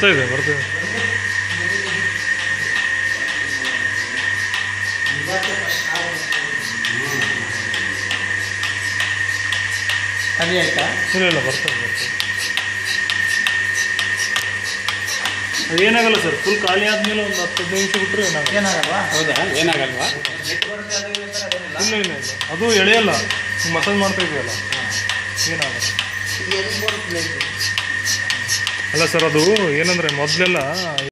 ಬರ್ತಾ ಇದೆ ಬರ್ತಾ ಇದೆ ಖಾಲಿ ಆಯ್ತಾ ಇಲ್ಲ ಇಲ್ಲ ಬರ್ತಾ ಇದೆ ಬರ್ತಾ ಇದೆ. ಅದೇನಾಗಲ್ಲ ಸರ್ ಫುಲ್ ಖಾಲಿ ಆದಮೇಲೆ ಒಂದು ಹತ್ತು ಹದಿನೈದು ನಿಮಿಷ ಬಿಟ್ಟರೆ ಏನಾಗಲ್ಲ ಏನಾಗಲ್ವಾ ಹೌದಾ ಏನಾಗಲ್ವಾ ಇಲ್ಲ ಇಲ್ಲ ಇಲ್ಲ ಅದು ಎಳೆಯಲ್ಲ ನೀವು ಮಸಾಜ್ ಮಾಡ್ತಾ ಇದೆಯಲ್ಲ ಏನಾಗಲ್ಲ ಅಲ್ಲ ಸರ್ ಅದು ಏನಂದರೆ ಮೊದಲೆಲ್ಲ